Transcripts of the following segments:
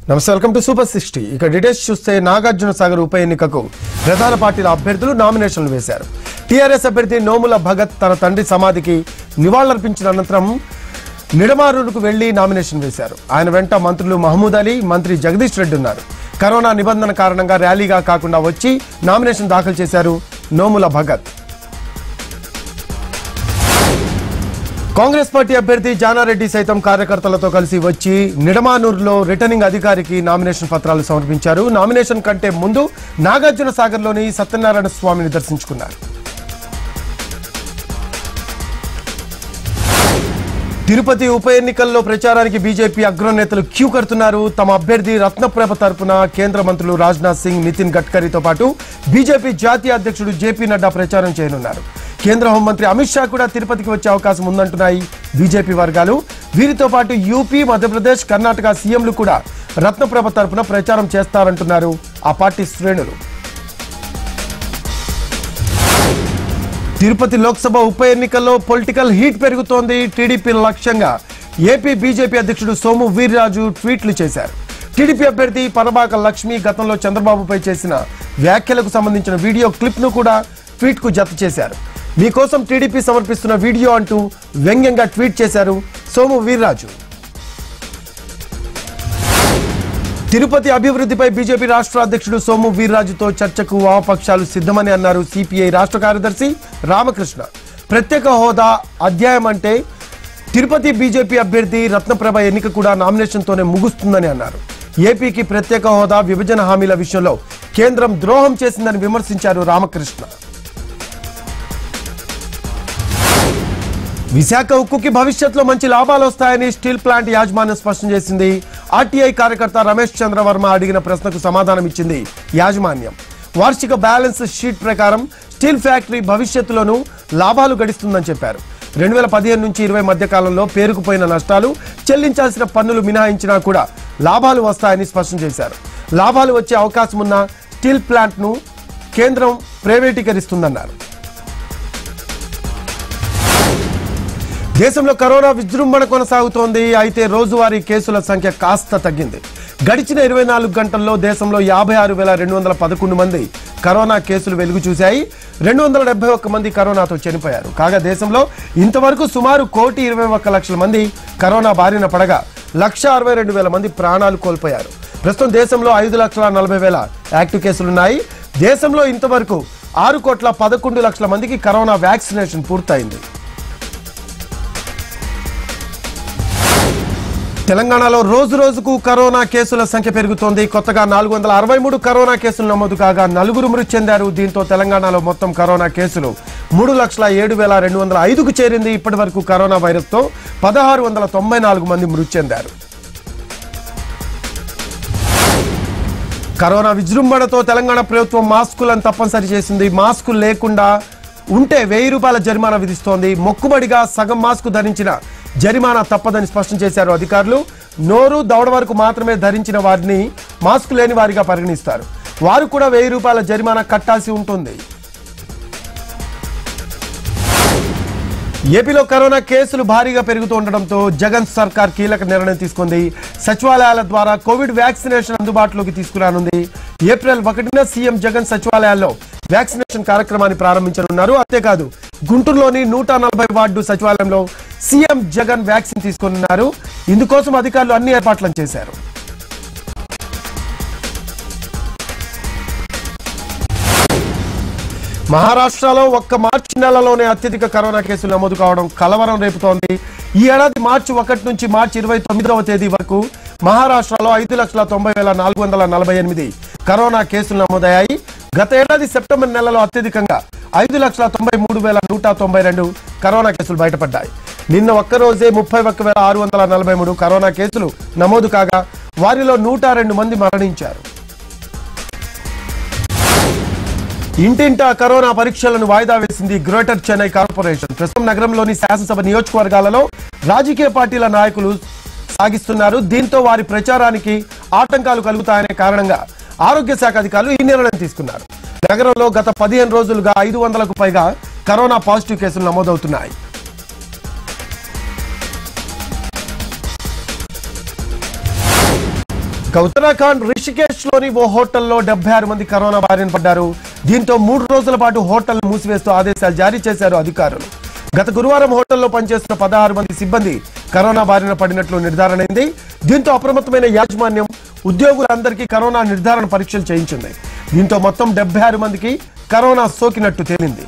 నమస్తే welcome to super sixty ఇక details చూస్తే నాగార్జున సాగర్ ఉప ఎన్నికకు ప్రధాన పార్టీల అభ్యర్థులు నామినేషన్లు వేశారు టీఆర్ఎస్ అభ్యర్థి నోముల భగత్ తన తండ్రి సమాధికి నివాళులర్పించిన అనంతరం నిడమారులకు వెళ్లి నామినేషన్ వేశారు ఆయన వెంట మంత్రులు మహమూద్ అలీ మంత్రి జగదీష్ రెడ్డి ఉన్నారు కరోనా నిబంధన కారణంగా ర్యాలీగా కాకుండా వచ్చి నామినేషన్ దాఖలు చేశారు నోముల భగత్ కాంగ్రెస్ పార్టీ అభ్యర్థి జానారెడ్డి సైతం కార్యకర్తలతో కలిసి వచ్చి నిడమానూరులో రిటర్నింగ్ అధికారికి నామినేషన్ పత్రాలు సమర్పించారు నామినేషన్ కంటే ముందు నాగార్జున సాగర్లోని సత్యనారాయణ స్వామిని దర్శించుకున్నారు తిరుపతి ఉప ఎన్నికల్లో ప్రచారానికి బీజేపీ అగ్రనేతలు క్యూ కడుతున్నారు తమ అభ్యర్థి రత్నప్రభ తరపున కేంద్ర మంత్రులు రాజ్నాథ్ సింగ్ నితిన్ గడ్కరీతో పాటు బీజేపీ జాతీయ అధ్యక్షుడు జేపీ నడ్డా ప్రచారం చేయనున్నారు కేంద్ర హోంమంత్రి అమిత్ షా కూడా తిరుపతికి వచ్చే అవకాశం ఉందంటున్నాయి బీజేపీ వర్గాలు వీరితో పాటు యూపీ మధ్యప్రదేశ్ కర్ణాటక సీఎంలు కూడా రత్నప్రభ తరపున ప్రచారం చేస్తారంటున్నారు ఆ పార్టీ శ్రేణులు తిరుపతి లోక్సభ ఉప ఎన్నికల్లో పొలిటికల్ హీట్ పెరుగుతోంది టీడీపీ లక్ష్యంగా ఏపీ బీజేపీ అధ్యక్షుడు సోము వీర్రాజు ట్వీట్లు చేశారు టీడీపీ అభ్యర్థి పరబాక లక్ష్మి గతంలో చంద్రబాబుపై చేసిన వ్యాఖ్యలకు సంబంధించిన వీడియో క్లిప్ను కూడా ట్వీట్కు జత చేశారు మీకోసం టీడీపీ సమర్పిస్తున్న వీడియో అంటూ వ్యంగ్యంగా ట్వీట్ చేశారు సోము వీర్రాజు తిరుపతి అభివృద్ధిపై బీజేపీ రాష్ట్ర అధ్యక్షుడు సోము వీర్రాజుతో చర్చకు వామపక్షాలు సిద్ధమని అన్నారు సిపిఐ రాష్ట్ర కార్యదర్శి రామకృష్ణ ప్రత్యేక హోదా అధ్యాయం అంటే తిరుపతి బీజేపీ అభ్యర్థి రత్నప్రభ ఎన్నిక కూడా నామినేషన్తోనే ముగుస్తుందని అన్నారు ఏపీకి ప్రత్యేక హోదా విభజన హామీల విషయంలో కేంద్రం ద్రోహం చేసిందని విమర్శించారు రామకృష్ణ విశాఖ ఉక్కుకి భవిష్యత్తులో మంచి లాభాలు వస్తాయని స్టీల్ ప్లాంట్ యాజమాన్యం స్పష్టం చేసింది ఆర్టీఐ కార్యకర్త రమేష్ చంద్ర వర్మ అడిగిన ప్రశ్నకు సమాధానం ఇచ్చింది యాజమాన్యం వార్షిక బ్యాలెన్స్ షీట్ ప్రకారం స్టీల్ ఫ్యాక్టరీ భవిష్యత్తులోనూ లాభాలు గడిస్తుందని చెప్పారు రెండు వేల పదిహేను నుంచి ఇరవై మధ్య కాలంలో పేరుకుపోయిన నష్టాలు చెల్లించాల్సిన పన్నులు మినహాయించినా కూడా లాభాలు వస్తాయని స్పష్టం చేశారు లాభాలు వచ్చే అవకాశం ఉన్న స్టీల్ ప్లాంట్ను కేంద్రం ప్రైవేటీకరిస్తుందన్నారు దేశంలో కరోనా విజృంభణ కొనసాగుతోంది అయితే రోజువారీ కేసుల సంఖ్య కాస్త తగ్గింది గడిచిన ఇరవై నాలుగు గంటల్లో దేశంలో యాభై ఆరు వేల రెండు వందల పదకొండు మంది కరోనా కేసులు వెలుగు చూశాయి రెండు వందల డెబ్బై ఒక్క మంది కరోనాతో చనిపోయారు కాగా దేశంలో ఇంతవరకు సుమారు కోటి ఇరవై ఒక్క లక్షల మంది కరోనా బారిన పడగా లక్ష అరవై రెండు వేల మంది ప్రాణాలు కోల్పోయారు ప్రస్తుతం దేశంలో ఐదు లక్షల నలభై వేల యాక్టివ్ కేసులున్నాయి దేశంలో ఇంతవరకు ఆరు కోట్ల పదకొండు లక్షల మందికి కరోనా వ్యాక్సినేషన్ పూర్తయింది తెలంగాణలో రోజు రోజుకు కరోనా కేసుల సంఖ్య పెరుగుతోంది కొత్తగా నాలుగు వందల అరవై మూడు కరోనా కేసులు నమోదు కాగా నలుగురు మృతి చెందారు దీంతో తెలంగాణలో మొత్తం కరోనా కేసులు మూడు లక్షల ఏడు వేల రెండు వందల ఐదుకు చేరింది ఇప్పటి వరకు కరోనా వైరస్తో పదహారు వందల తొంభై నాలుగు మంది మృతి చెందారు కరోనా విజృంభణతో తెలంగాణ ప్రభుత్వం మాస్కులను తప్పనిసరి చేసింది మాస్కులు లేకుండా ఉంటే వెయ్యి రూపాయల జరిమానా విధిస్తోంది మొక్కుబడిగా సగం మాస్క్ ధరించిన జరిమానా తప్పదని స్పష్టం చేశారు అధికారులు నోరు దవడ వరకు మాత్రమే ధరించిన వారిని మాస్క్ లేని వారిగా పరిగణిస్తారు వారు కూడా వెయ్యి రూపాయల జరిమానా కట్టాల్సి ఉంటుంది ఏపీలో కరోనా కేసులు భారీగా పెరుగుతూ ఉండడంతో జగన్ సర్కార్ కీలక నిర్ణయం తీసుకుంది సచివాలయాల ద్వారా కోవిడ్ వ్యాక్సినేషన్ అందుబాటులోకి తీసుకురానుంది ఏప్రిల్ ఒకటిన సీఎం జగన్ సచివాలయాల్లో వ్యాక్సినేషన్ కార్యక్రమాన్ని ప్రారంభించనున్నారు అంతేకాదు గుంటూరులోని నూట నలభై వార్డు సచివాలయంలో సీఎం జగన్ వ్యాక్సిన్ తీసుకున్నారు ఇందుకోసం అధికారులు అన్ని ఏర్పాట్లను చేశారు మహారాష్ట్రలో ఒక్క మార్చి నెలలోనే అత్యధిక కరోనా కేసులు నమోదు కావడం కలవరం రేపుతోంది ఈ ఏడాది మార్చి ఒకటి నుంచి మార్చి ఇరవై తొమ్మిదవ తేదీ వరకు మహారాష్ట్రలో ఐదు లక్షల తొంభై వేల నాలుగు వందల నలభై ఎనిమిది కరోనా కేసులు నమోదయ్యాయి గత ఏడాది సెప్టెంబర్ నెలలో అత్యధికంగా ఐదు లక్షల తొంభై మూడు వేల నూట తొంభై రెండు కరోనా కేసులు బయటపడ్డాయి నిన్న ఒక్కరోజే ముప్పై ఒక్క వేల ఆరు వందల నలభై మూడు కరోనా కేసులు నమోదు కాగా వారిలో నూట రెండు మంది మరణించారు ఇంటింటా కరోనా పరీక్షలను వాయిదా వేసింది గ్రేటర్ చెన్నై కార్పొరేషన్ ప్రస్తుతం నగరంలోని శాసనసభ నియోజకవర్గాలలో రాజకీయ పార్టీల నాయకులు సాగిస్తున్నారు దీంతో వారి ప్రచారానికి ఆటంకాలు కలుగుతాయనే కారణంగా ఆరోగ్య శాఖ అధికారులు ఈ నిర్ణయం తీసుకున్నారు నగరంలో గత పదిహేను రోజులుగా ఐదు వందలకు పైగా కరోనా పాజిటివ్ కేసులు నమోదవుతున్నాయి ఇక ఉత్తరాఖండ్ రిషికేశ్ లోని ఓ హోటల్లో డెబ్బై ఆరు మంది కరోనా బారిన పడ్డారు దీంతో మూడు రోజుల పాటు హోటల్ మూసివేస్తూ ఆదేశాలు జారీ చేశారు అధికారులు గత గురువారం హోటల్లో పనిచేస్తున్న పదహారు మంది సిబ్బంది కరోనా బారిన పడినట్లు నిర్ధారణ అయింది దీంతో అప్రమత్తమైన యాజమాన్యం ఉద్యోగులందరికీ కరోనా నిర్ధారణ పరీక్షలు చేయించింది దీంతో మొత్తం డెబ్బై ఆరు మందికి కరోనా సోకినట్టు తేలింది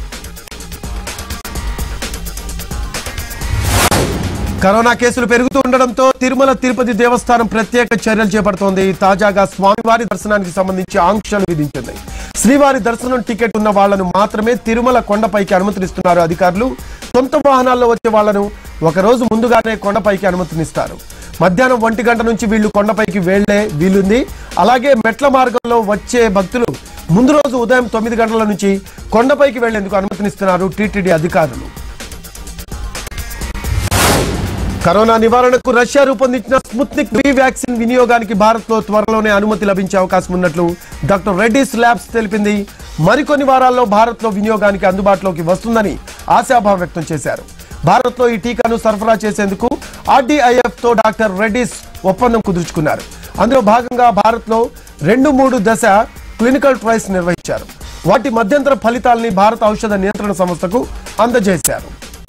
కరోనా కేసులు పెరుగుతూ ఉండడంతో తిరుమల తిరుపతి దేవస్థానం ప్రత్యేక చర్యలు చేపడుతోంది తాజాగా స్వామివారి దర్శనానికి సంబంధించి ఆంక్షలు విధించింది శ్రీవారి దర్శనం టికెట్ ఉన్న వాళ్లను మాత్రమే తిరుమల కొండపైకి అనుమతినిస్తున్నారు అధికారులు సొంత వాహనాల్లో వచ్చే వాళ్లను ఒక రోజు ముందుగానే కొండపైకి అనుమతినిస్తారు మధ్యాహ్నం ఒంటి గంట నుంచి వీళ్లు కొండపైకి వెళ్లే వీలుంది అలాగే మెట్ల మార్గంలో వచ్చే భక్తులు ముందు రోజు ఉదయం తొమ్మిది గంటల నుంచి కొండపైకి వెళ్లేందుకు అనుమతినిస్తున్నారు టీటీడీ అధికారులు కరోనా నివారణకు రష్యా రూపొందించిన స్పుత్నిక్ వి వ్యాక్సిన్ వినియోగానికి భారత్ లో త్వరలోనే అనుమతి లభించే అవకాశం ఉన్నట్లు డాక్టర్ రెడ్డిస్ ల్యాబ్స్ తెలిపింది మరికొన్ని వారాల్లో భారత్ లో వినియోగానికి అందుబాటులోకి వస్తుందని ఆశాభావం వ్యక్తం చేశారు భారత్ లో ఈ టీకాను సరఫరా చేసేందుకు ఆర్డీఐఎఫ్ తో డాక్టర్ రెడ్డిస్ ఒప్పందం కుదుర్చుకున్నారు అందులో భాగంగా భారత్ లో రెండు మూడు దశ క్లినికల్ ట్రయల్స్ నిర్వహించారు వాటి మధ్యంతర ఫలితాల్ని భారత ఔషధ నియంత్రణ సంస్థకు అందజేశారు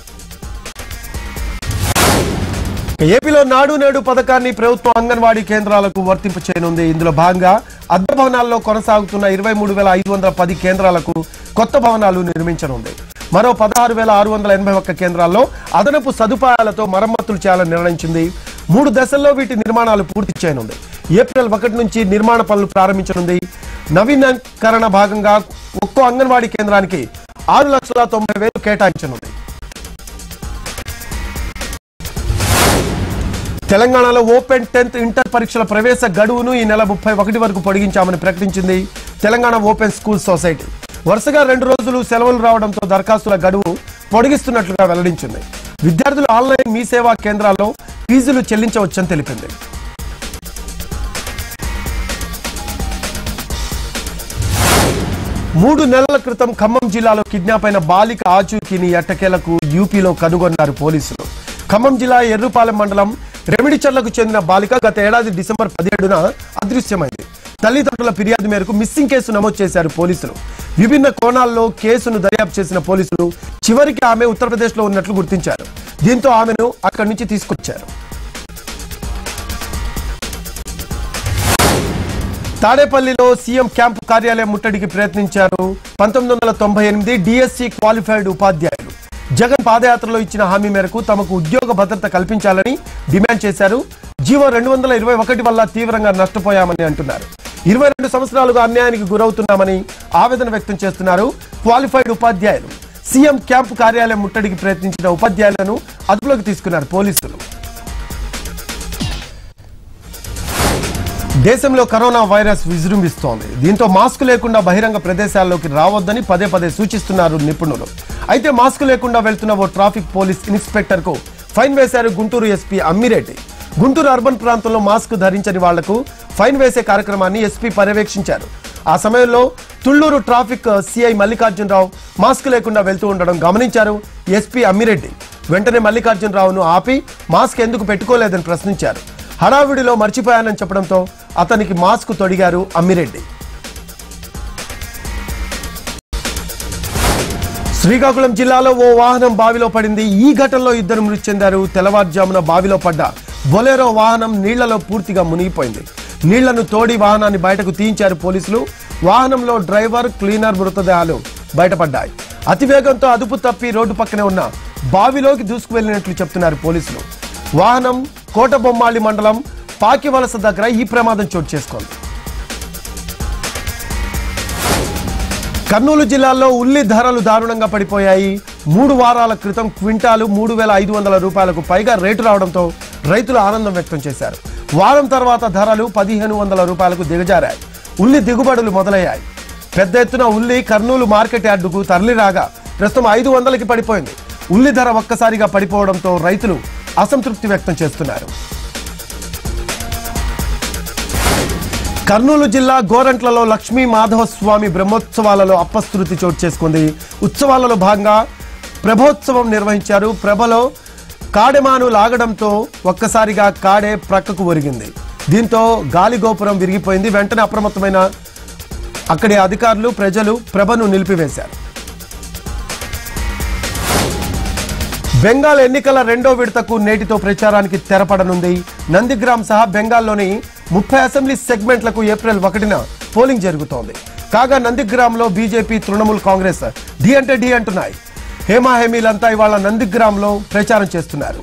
ఏపీలో నాడు నేడు పథకాన్ని ప్రభుత్వం అంగన్వాడీ కేంద్రాలకు వర్తింపు చేయనుంది ఇందులో భాగంగా అద్దె భవనాల్లో కొనసాగుతున్న ఇరవై మూడు వేల ఐదు వందల పది కేంద్రాలకు కొత్త భవనాలు నిర్మించనుంది మరో పదహారు వేల ఆరు వందల ఎనభై ఒక్క కేంద్రాల్లో అదనపు సదుపాయాలతో మరమ్మతులు చేయాలని నిర్ణయించింది మూడు దశల్లో వీటి నిర్మాణాలు పూర్తి చేయనుంది ఏప్రిల్ ఒకటి నుంచి నిర్మాణ పనులు ప్రారంభించనుంది నవీకరణ భాగంగా ఒక్కో అంగన్వాడీ కేంద్రానికి ఆరు లక్షల తొంభై వేలు కేటాయించనుంది తెలంగాణలో ఓపెన్ టెన్త్ ఇంటర్ పరీక్షల ప్రవేశ గడువును ఈ నెల ముప్పై ఒకటి వరకు పొడిగించామని ప్రకటించింది తెలంగాణ ఓపెన్ స్కూల్ సొసైటీ వరుసగా రెండు రోజులు సెలవులు రావడంతో దరఖాస్తుల గడువు పొడిగిస్తున్నట్లుగా వెల్లడించింది విద్యార్థులు ఆన్లైన్ మీ సేవా కేంద్రాల్లో ఫీజులు చెల్లించవచ్చని తెలిపింది మూడు నెలల క్రితం ఖమ్మం జిల్లాలో కిడ్నాప్ అయిన బాలిక ఆచూకీని ఎట్టకేలకు యూపీలో కనుగొన్నారు పోలీసులు ఖమ్మం జిల్లా ఎర్రుపాలెం మండలం రెమిడిచర్లకు చెందిన బాలిక గత ఏడాది డిసెంబర్ పదిహేడున అదృశ్యమైంది తల్లిదండ్రుల ఫిర్యాదు మేరకు మిస్సింగ్ కేసు నమోదు చేశారు పోలీసులు విభిన్న కోణాల్లో కేసును దర్యాప్తు చేసిన పోలీసులు చివరికి ఆమె ఉత్తరప్రదేశ్లో ఉన్నట్లు గుర్తించారు దీంతో ఆమెను అక్కడి నుంచి తీసుకొచ్చారు తాడేపల్లిలో సీఎం క్యాంపు కార్యాలయం ముట్టడికి ప్రయత్నించారు పంతొమ్మిది వందల తొంభై ఎనిమిది డిఎస్సి క్వాలిఫైడ్ ఉపాధ్యాయులు జగన్ పాదయాత్రలో ఇచ్చిన హామీ మేరకు తమకు ఉద్యోగ భద్రత కల్పించాలని డిమాండ్ చేశారు జీవో రెండు వందల ఇరవై ఒకటి వల్ల తీవ్రంగా నష్టపోయామని అంటున్నారు ఇరవై రెండు సంవత్సరాలుగా అన్యాయానికి గురవుతున్నామని ఆవేదన వ్యక్తం చేస్తున్నారు క్వాలిఫైడ్ ఉపాధ్యాయులు సీఎం క్యాంపు కార్యాలయం ముట్టడికి ప్రయత్నించిన ఉపాధ్యాయులను అదుపులోకి తీసుకున్నారు పోలీసులు దేశంలో కరోనా వైరస్ విజృంభిస్తోంది దీంతో మాస్క్ లేకుండా బహిరంగ ప్రదేశాల్లోకి రావద్దని పదే పదే సూచిస్తున్నారు నిపుణులు అయితే మాస్క్ లేకుండా వెళ్తున్న ఓ ట్రాఫిక్ పోలీస్ ఇన్స్పెక్టర్ కు ఫైన్ వేశారు గుంటూరు ఎస్పీ అమ్మిరెడ్డి గుంటూరు అర్బన్ ప్రాంతంలో మాస్క్ ధరించని వాళ్లకు ఫైన్ వేసే కార్యక్రమాన్ని ఎస్పీ పర్యవేక్షించారు ఆ సమయంలో Thullur traffic CI Mallikarjuna Rao mask లేకుండా వెళ్తూ ఉండడం గమనించారు ఎస్పీ అమ్మిరెడ్డి వెంటనే మల్లికార్జునరావును ఆపి మాస్క్ ఎందుకు పెట్టుకోలేదని ప్రశ్నించారు హడావిడిలో మర్చిపోయానని చెప్పడంతో అతనికి మాస్క్ తొడిగారు అమ్మిరెడ్డి శ్రీకాకుళం జిల్లాలో ఓ వాహనం బావిలో పడింది ఈ ఘటనలో ఇద్దరు మృతి చెందారు తెల్లవారుజామున బావిలో పడ్డ బొలెరో వాహనం నీళ్లలో పూర్తిగా మునిగిపోయింది నీళ్లను తోడి వాహనాన్ని బయటకు తీయించారు పోలీసులు వాహనంలో డ్రైవర్ క్లీనర్ మృతదేహాలు బయటపడ్డాయి అతివేగంతో అదుపు తప్పి రోడ్డు పక్కనే ఉన్న బావిలోకి దూసుకు వెళ్ళినట్లు చెప్తున్నారు పోలీసులు వాహనం కోటబొమ్మాళి మండలం పాకివలస దగ్గర ఈ ప్రమాదం చోటు చేసుకుంది కర్నూలు జిల్లాలో ఉల్లి ధరలు దారుణంగా పడిపోయాయి మూడు వారాల క్రితం క్వింటాలు మూడు వేల ఐదు వందల రూపాయలకు పైగా రేటు రావడంతో రైతులు ఆనందం వ్యక్తం చేశారు వారం తర్వాత ధరలు పదిహేను వందల రూపాయలకు దిగజారాయి ఉల్లి దిగుబడులు మొదలయ్యాయి పెద్ద ఎత్తున ఉల్లి కర్నూలు మార్కెట్ యార్డుకు తరలి రాగా ప్రస్తుతం ఐదు వందలకి పడిపోయింది ఉల్లి ధర ఒక్కసారిగా పడిపోవడంతో రైతులు అసంతృప్తి వ్యక్తం చేస్తున్నారు కర్నూలు జిల్లా గోరంట్లలో లక్ష్మీ మాధవ స్వామి బ్రహ్మోత్సవాలలో అప్పశృతి చోటు చేసుకుంది ఉత్సవాలలో భాగంగా ప్రభోత్సవం నిర్వహించారు ప్రభలో కాడెమాను లాగడంతో ఒక్కసారిగా కాడే ప్రక్కకు ఒరిగింది దీంతో గాలి గోపురం విరిగిపోయింది వెంటనే అప్రమత్తమైన అక్కడి అధికారులు ప్రజలు ప్రభను నిలిపివేశారు బెంగాల్ ఎన్నికల రెండో విడతకు నేటితో ప్రచారానికి తెరపడనుంది నందిగ్రామ్ సహా బెంగాల్లోని ముప్పై అసెంబ్లీ సెగ్మెంట్లకు ఏప్రిల్ ఒకటిన పోలింగ్ జరుగుతోంది కాగా నందిగ్రామ్లో బీజేపీ తృణమూల్ కాంగ్రెస్ ఢీ అంటే ఢీ అంటున్నాయి హేమా హేమీలంతా ఇవాళ నందిగ్రామ్లో ప్రచారం చేస్తున్నారు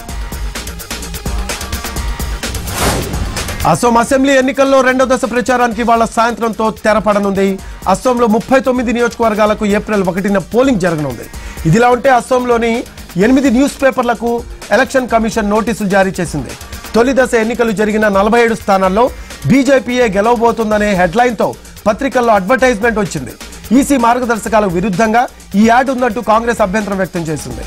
అసోం అసెంబ్లీ ఎన్నికల్లో రెండో దశ ప్రచారానికి వాళ్ళ సాయంత్రంతో తెరపడనుంది అసోంలో ముప్పై తొమ్మిది నియోజకవర్గాలకు ఏప్రిల్ ఒకటిన పోలింగ్ జరగనుంది ఇదిలా ఉంటే అసోంలోని ఎనిమిది న్యూస్ పేపర్లకు ఎలక్షన్ కమిషన్ నోటీసులు జారీ చేసింది తొలి దశ ఎన్నికలు జరిగిన నలభై ఏడు స్థానాల్లో బీజేపీయే గెలవబోతుందనే హెడ్లైన్తో పత్రికల్లో అడ్వర్టైజ్మెంట్ వచ్చింది ఈసీ మార్గదర్శకాలకు విరుద్ధంగా ఈ యాడ్ ఉందంటూ కాంగ్రెస్ అభ్యంతరం వ్యక్తం చేసింది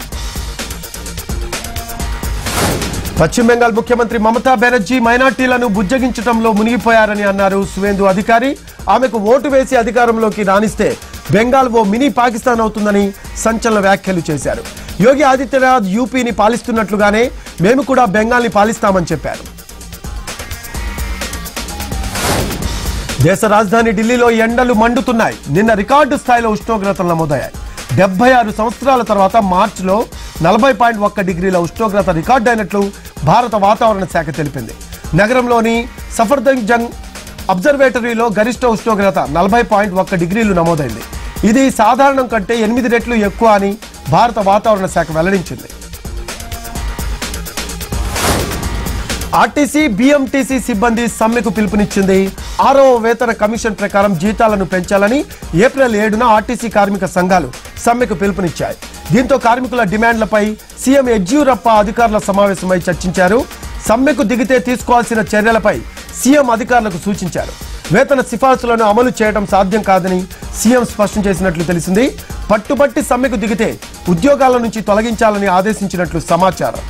పశ్చిమ బెంగాల్ ముఖ్యమంత్రి మమతా బెనర్జీ మైనార్టీలను బుజ్జగించడంలో మునిగిపోయారని అన్నారు సువేందు అధికారి ఆమెకు ఓటు వేసి అధికారంలోకి రాణిస్తే బెంగాల్ ఓ మినీ పాకిస్తాన్ అవుతుందని సంచలన వ్యాఖ్యలు చేశారు యోగి ఆదిత్యనాథ్ యూపీని పాలిస్తున్నట్లుగానే మేము కూడా బెంగాల్ని పాలిస్తామని చెప్పారు దేశ రాజధాని ఢిల్లీలో ఎండలు మండుతున్నాయి నిన్న రికార్డు స్థాయిలో ఉష్ణోగ్రతలు నమోదయ్యాయి డెబ్బై ఆరు సంవత్సరాల తర్వాత మార్చిలో నలభై పాయింట్ ఒక్క డిగ్రీల ఉష్ణోగ్రత రికార్డు అయినట్లు భారత వాతావరణ శాఖ తెలిపింది నగరంలోని సఫర్దంగ్ జంగ్ అబ్జర్వేటరీలో గరిష్ట ఉష్ణోగ్రత నలభై పాయింట్ ఒక్క డిగ్రీలు నమోదైంది ఇది సాధారణం కంటే ఎనిమిది రెట్లు ఎక్కువ అని భారత వాతావరణ శాఖ వెల్లడించింది ఆర్టీసీ బిఎంటీసీ సిబ్బంది సమ్మెకు పిలుపునిచ్చింది ఆరవ వేతన కమిషన్ ప్రకారం జీతాలను పెంచాలని ఏప్రిల్ ఏడున ఆర్టీసీ కార్మిక సంఘాలు సమ్మెకు పిలుపునిచ్చాయి దీంతో కార్మికుల డిమాండ్లపై సీఎం యడ్యూరప్ప అధికారుల సమావేశమై చర్చించారు సమ్మెకు దిగితే తీసుకోవాల్సిన చర్యలపై సీఎం అధికారులకు సూచించారు వేతన సిఫార్సులను అమలు చేయడం సాధ్యం కాదని సీఎం స్పష్టం చేసినట్లు తెలిసింది పట్టుబట్టి సమ్మెకు దిగితే ఉద్యోగాల నుంచి తొలగించాలని ఆదేశించినట్లు సమాచారం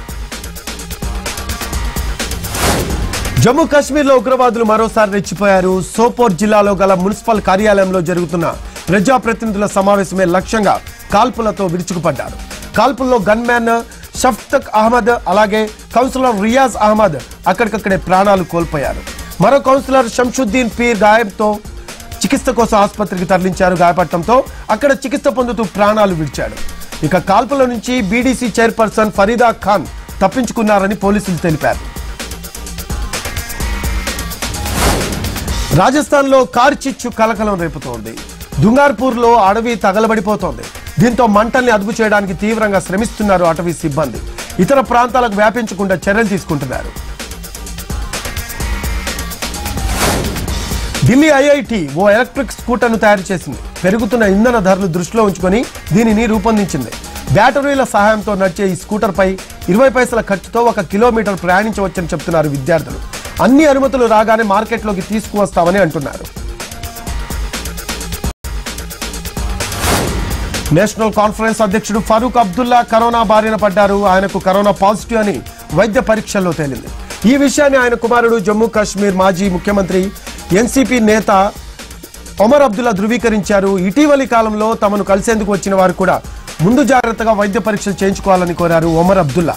జమ్మూ కాశ్మీర్లో ఉగ్రవాదులు మరోసారి రెచ్చిపోయారు సోపోర్ జిల్లాలో గల మున్సిపల్ కార్యాలయంలో జరుగుతున్న ప్రజాప్రతినిధుల సమావేశమే లక్ష్యంగా కాల్పులతో విరుచుకుపడ్డారు కాల్పుల్లో గన్మ్యాన్ షఫ్తక్ అహ్మద్ అలాగే కౌన్సిలర్ రియాజ్ అహ్మద్ అక్కడికక్కడే ప్రాణాలు కోల్పోయారు మరో కౌన్సిలర్ షంషుద్దీన్ పీర్ గాయంతో చికిత్స కోసం ఆసుపత్రికి తరలించారు గాయపడటంతో అక్కడ చికిత్స పొందుతూ ప్రాణాలు విడిచాడు ఇక కాల్పుల నుంచి బీడీసీ చైర్పర్సన్ ఫరీదా ఖాన్ తప్పించుకున్నారని పోలీసులు తెలిపారు రాజస్థాన్లో కార్చిచ్చు కలకలం రేపుతోంది దుంగార్పూర్లో అడవి తగలబడిపోతోంది దీంతో మంటల్ని అదుపు చేయడానికి తీవ్రంగా శ్రమిస్తున్నారు అటవీ సిబ్బంది ఇతర ప్రాంతాలకు వ్యాపించకుండా చర్యలు తీసుకుంటున్నారు ఢిల్లీ ఐఐటి ఓ ఎలక్ట్రిక్ స్కూటర్ను తయారు చేసింది పెరుగుతున్న ఇంధన ధరలు దృష్టిలో ఉంచుకొని దీనిని రూపొందించింది బ్యాటరీల సహాయంతో నడిచే ఈ స్కూటర్పై ఇరవై పైసల ఖర్చుతో ఒక కిలోమీటర్ ప్రయాణించవచ్చని చెప్తున్నారు విద్యార్థులు అన్ని అనుమతులు రాగానే మార్కెట్లోకి తీసుకువస్తామని అంటున్నారు నేషనల్ కాన్ఫరెన్స్ అధ్యక్షుడు ఫరూక్ అబ్దుల్లా కరోనా బారిన పడ్డారు ఆయనకు కరోనా పాజిటివ్ అని వైద్య పరీక్షల్లో తేలింది ఈ విషయాన్ని ఆయన కుమారుడు జమ్మూ కాశ్మీర్ మాజీ ముఖ్యమంత్రి ఎన్సీపీ నేత ఒమర్ అబ్దుల్లా ధృవీకరించారు ఇటీవలి కాలంలో తమను కలిసేందుకు వచ్చిన వారు కూడా ముందు జాగ్రత్తగా వైద్య పరీక్షలు చేయించుకోవాలని కోరారు ఒమర్ అబ్దుల్లా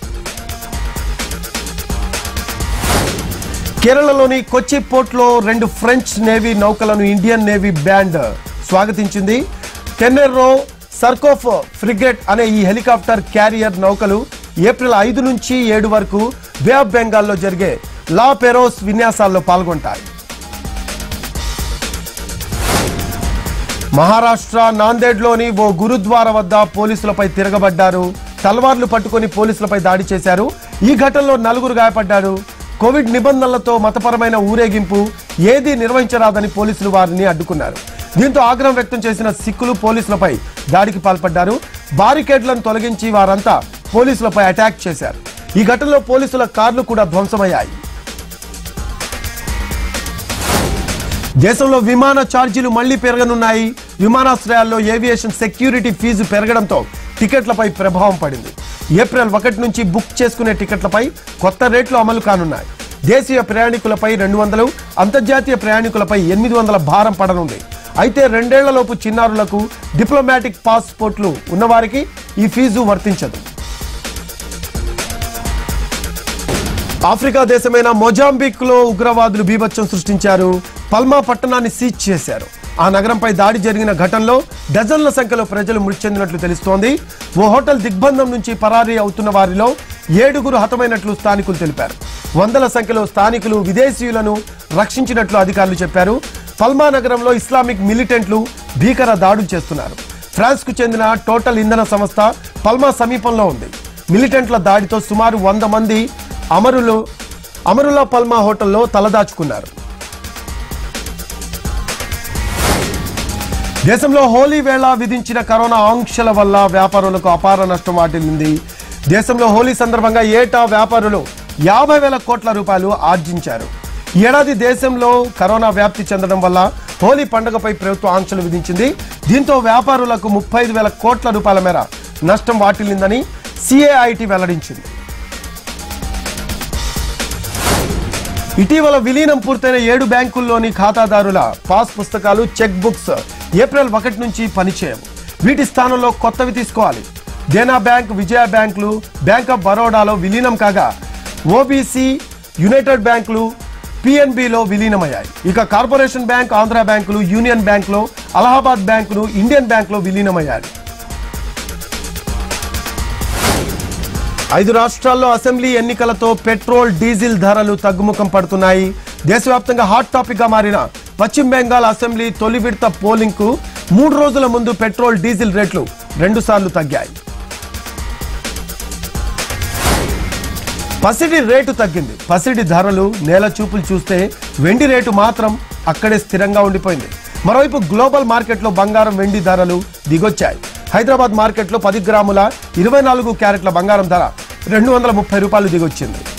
కేరళలోని కొచ్చి పోర్ట్లో రెండు ఫ్రెంచ్ నేవీ నౌకలను ఇండియన్ నేవీ బ్యాండ్ స్వాగతించింది టెన్నెర్రో సర్కోఫ్ ఫ్రిగేట్ అనే ఈ హెలికాప్టర్ క్యారియర్ నౌకలు ఏప్రిల్ ఐదు నుంచి ఏడు వరకు బే ఆఫ్ బెంగాల్లో జరిగే లా పెరోస్ విన్యాసాల్లో పాల్గొంటాయి మహారాష్ట్ర నాందేడ్లోని ఓ గురుద్వార వద్ద పోలీసులపై తిరగబడ్డారు తల్వార్లు పట్టుకొని పోలీసులపై దాడి చేశారు ఈ ఘటనలో నలుగురు గాయపడ్డారు కోవిడ్ నిబంధనలతో మతపరమైన ఊరేగింపు ఏదీ నిర్వహించరాదని పోలీసులు వారిని అడ్డుకున్నారు దీంతో ఆగ్రహం వ్యక్తం చేసిన సిక్కులు పోలీసులపై దాడికి పాల్పడ్డారు బారికేడ్లను తొలగించి వారంతా పోలీసులపై అటాక్ చేశారు ఈ ఘటనలో పోలీసుల కార్లు కూడా ధ్వంసమయ్యాయి దేశంలో విమాన ఛార్జీలు మళ్లీ పెరగనున్నాయి విమానాశ్రయాల్లో ఏవియేషన్ సెక్యూరిటీ ఫీజు పెరగడంతో టికెట్లపై ప్రభావం పడింది ఏప్రిల్ ఒకటి నుంచి బుక్ చేసుకునే టికెట్లపై కొత్త రేట్లు అమలు కానున్నాయి దేశీయ ప్రయాణికులపై రెండు వందలు అంతర్జాతీయ ప్రయాణికులపై ఎనిమిది వందల భారం పడనుంది అయితే రెండేళ్లలోపు చిన్నారులకు డిప్లొమాటిక్ పాస్పోర్ట్లు ఉన్నవారికి ఈ ఫీజు వర్తించదు ఆఫ్రికా దేశమైన మొజాంబిక్ లో ఉగ్రవాదులు బీభత్సం సృష్టించారు పల్మా పట్టణాన్ని సీజ్ చేశారు ఆ నగరంపై దాడి జరిగిన ఘటనలో డజన్ల సంఖ్యలో ప్రజలు మృతి చెందినట్లు తెలుస్తోంది ఓ హోటల్ దిగ్బంధం నుంచి పరారీ అవుతున్న వారిలో ఏడుగురు హతమైనట్లు స్థానికులు తెలిపారు వందల సంఖ్యలో స్థానికులు విదేశీయులను రక్షించినట్లు అధికారులు చెప్పారు పల్మా నగరంలో ఇస్లామిక్ మిలిటెంట్లు భీకర దాడులు చేస్తున్నారు ఫ్రాన్స్ కు చెందిన టోటల్ ఇంధన సంస్థ పల్మా సమీపంలో ఉంది మిలిటెంట్ల దాడితో సుమారు వంద మంది అమరులు అమరుల పల్మా హోటల్లో తలదాచుకున్నారు దేశంలో హోలీ వేళ విధించిన కరోనా ఆంక్షల వల్ల వ్యాపారులకు అపార నష్టం వాటిల్లింది దేశంలో హోలీ సందర్భంగా ఏటా వ్యాపారులు యాభై వేల కోట్ల రూపాయలు ఆర్జించారు ఈ ఏడాది దేశంలో కరోనా వ్యాప్తి చెందడం వల్ల హోలీ పండుగపై ప్రభుత్వం ఆంక్షలు విధించింది దీంతో వ్యాపారులకు ముప్పై ఐదు వేల కోట్ల రూపాయల మేర నష్టం వాటిల్లిందని సిఏఐటి వెల్లడించింది ఇటీవల విలీనం పూర్తయిన ఏడు బ్యాంకుల్లోని ఖాతాదారుల పాస్ పుస్తకాలు చెక్ బుక్స్ ఏప్రిల్ ఒకటి నుంచి పనిచేయవు వీటి స్థానంలో కొత్తవి తీసుకోవాలి దేనా బ్యాంక్ విజయ బ్యాంకులు బ్యాంక్ ఆఫ్ బరోడాలో విలీనం కాగా ఓబీసీ యునైటెడ్ బ్యాంకులు పిఎన్బిలో విలీనమయ్యాయి ఇక కార్పొరేషన్ బ్యాంక్ ఆంధ్ర బ్యాంకులు యూనియన్ బ్యాంకులో అలహాబాద్ బ్యాంకులు ఇండియన్ బ్యాంకులో విలీనమయ్యాయి ఐదు రాష్ట్రాల్లో అసెంబ్లీ ఎన్నికలతో పెట్రోల్ డీజిల్ ధరలు తగ్గుముఖం పడుతున్నాయి దేశవ్యాప్తంగా హాట్ టాపిక్ గా మారిన పశ్చిమ బెంగాల్ అసెంబ్లీ తొలి విడత పోలింగ్ కు మూడు రోజుల ముందు పెట్రోల్ డీజిల్ రేట్లు రెండు సార్లు తగ్గాయి పసిడి రేటు తగ్గింది పసిడి ధరలు నేల చూపులు చూస్తే వెండి రేటు మాత్రం అక్కడే స్థిరంగా ఉండిపోయింది మరోవైపు గ్లోబల్ మార్కెట్లో బంగారం వెండి ధరలు దిగొచ్చాయి హైదరాబాద్ మార్కెట్లో పది గ్రాముల ఇరవై నాలుగు క్యారెట్ల బంగారం ధర రెండు వందల ముప్పై రూపాయలు దిగొచ్చింది